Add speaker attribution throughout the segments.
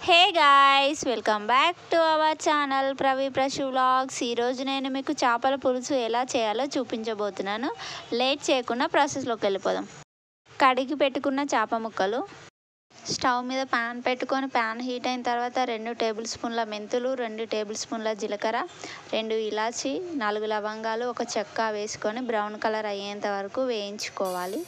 Speaker 1: hey guys welcome back to our channel Pravi Prashu vlogs ఈరోజు నేను మీకు చేపల పులుసు ఎలా చేయాలో చూపించబోతున్నాను లేట్ చేయకుండా ప్రాసెస్లోకి వెళ్ళిపోదాం కడిగి పెట్టుకున్న చేప ముక్కలు స్టవ్ మీద ప్యాన్ పెట్టుకొని ప్యాన్ హీట్ అయిన తర్వాత రెండు టేబుల్ స్పూన్ల మెంతులు రెండు టేబుల్ స్పూన్ల జీలకర్ర రెండు ఇలాచి నాలుగు లవంగాలు ఒక చెక్క వేసుకొని బ్రౌన్ కలర్ అయ్యేంత వరకు వేయించుకోవాలి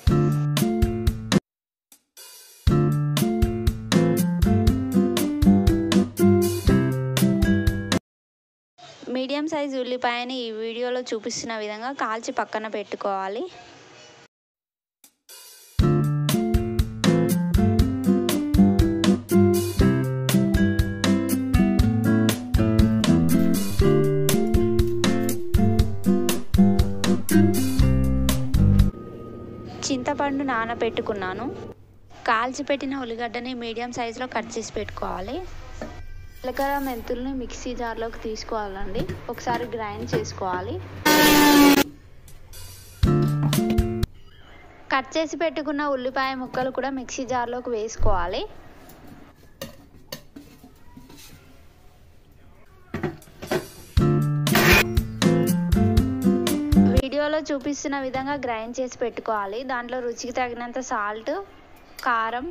Speaker 1: మీడియం సైజ్ ఉల్లిపాయని ఈ వీడియోలో చూపిస్తున్న విధంగా కాల్చి పక్కన పెట్టుకోవాలి చింతపండు నానబెట్టుకున్నాను కాల్చి పెట్టిన ఉల్లిగడ్డని మీడియం సైజులో కట్ చేసి పెట్టుకోవాలి జీలకర్ర మెంతుల్ని మిక్సీ జార్లోకి తీసుకోవాలండి ఒకసారి గ్రైండ్ చేసుకోవాలి కట్ చేసి పెట్టుకున్న ఉల్లిపాయ ముక్కలు కూడా మిక్సీ జార్లోకి వేసుకోవాలి వీడియోలో చూపిస్తున్న విధంగా గ్రైండ్ చేసి పెట్టుకోవాలి దాంట్లో రుచికి తగినంత సాల్ట్ కారం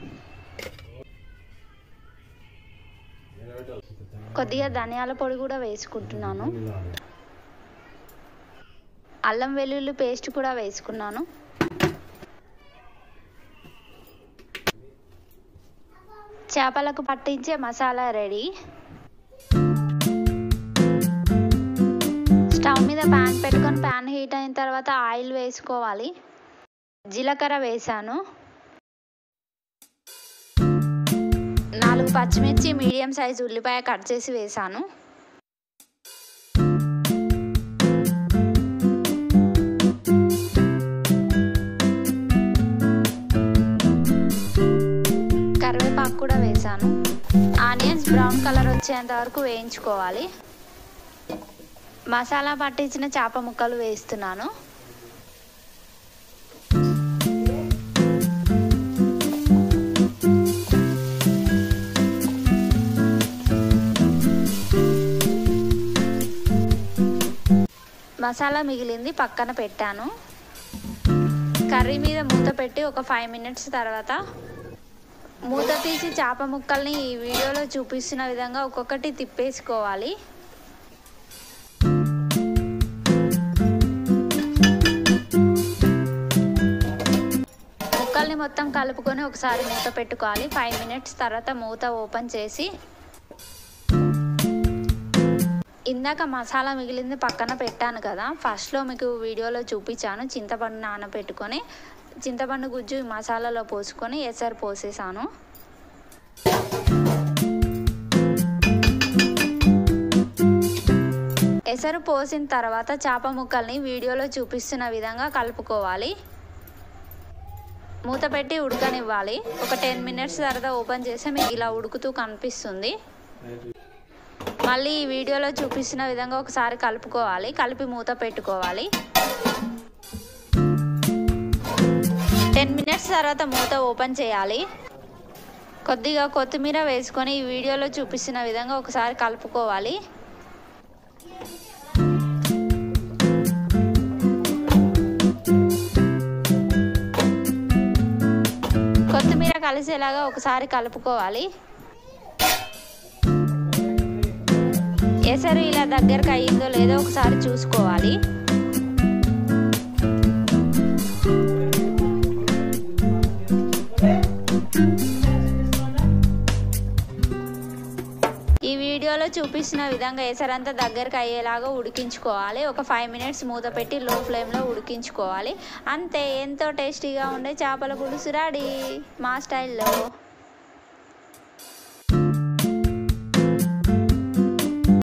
Speaker 1: కొద్దిగా ధనియాల పొడి కూడా వేసుకుంటున్నాను అల్లం వెల్లుల్లి పేస్ట్ కూడా వేసుకున్నాను చేపలకు పట్టించే మసాలా రెడీ స్టవ్ మీద ప్యాన్ పెట్టుకొని ప్యాన్ హీట్ అయిన తర్వాత ఆయిల్ వేసుకోవాలి జీలకర్ర వేసాను నాలుగు పచ్చిమిర్చి మీడియం సైజ్ ఉల్లిపాయ కట్ చేసి వేసాను కరివేపాకు కూడా వేసాను ఆనియన్స్ బ్రౌన్ కలర్ వచ్చేంత వరకు వేయించుకోవాలి మసాలా పట్టించిన చేప ముక్కలు వేస్తున్నాను మసాలా మిగిలింది పక్కన పెట్టాను కర్రీ మీద మూత పెట్టి ఒక ఫైవ్ మినిట్స్ తర్వాత మూత తీసి చేప ముక్కల్ని ఈ వీడియోలో చూపిస్తున్న విధంగా ఒక్కొక్కటి తిప్పేసుకోవాలి ముక్కల్ని మొత్తం కలుపుకొని ఒకసారి మూత పెట్టుకోవాలి ఫైవ్ మినిట్స్ తర్వాత మూత ఓపెన్ చేసి ఇందాక మసాలా మిగిలింది పక్కన పెట్టాను కదా ఫస్ట్లో మీకు వీడియోలో చూపించాను చింతపండు నానబెట్టుకొని చింతపండు గుజ్జు మసాలాలో పోసుకొని ఎసరు పోసేసాను ఎసరు పోసిన తర్వాత చేప ముక్కల్ని వీడియోలో చూపిస్తున్న విధంగా కలుపుకోవాలి మూత పెట్టి ఉడకనివ్వాలి ఒక టెన్ మినిట్స్ తర్వాత ఓపెన్ చేస్తే మీకు ఇలా ఉడుకుతూ కనిపిస్తుంది మళ్ళీ ఈ వీడియోలో చూపిస్తున్న విధంగా ఒకసారి కలుపుకోవాలి కలిపి మూత పెట్టుకోవాలి టెన్ మినిట్స్ తర్వాత మూత ఓపెన్ చేయాలి కొద్దిగా కొత్తిమీర వేసుకొని ఈ వీడియోలో చూపిస్తున్న విధంగా ఒకసారి కలుపుకోవాలి కొత్తిమీర కలిసేలాగా ఒకసారి కలుపుకోవాలి ఎసరు ఇలా దగ్గరకు అయ్యిందో లేదో ఒకసారి చూసుకోవాలి ఈ వీడియోలో చూపిస్తున్న విధంగా ఎసరంతా దగ్గరకు అయ్యేలాగా ఉడికించుకోవాలి ఒక ఫైవ్ మినిట్స్ మూత పెట్టి లో ఫ్లేమ్లో ఉడికించుకోవాలి అంతే ఎంతో టేస్టీగా ఉండే చేపల పులుసు రెడీ మా స్టైల్లో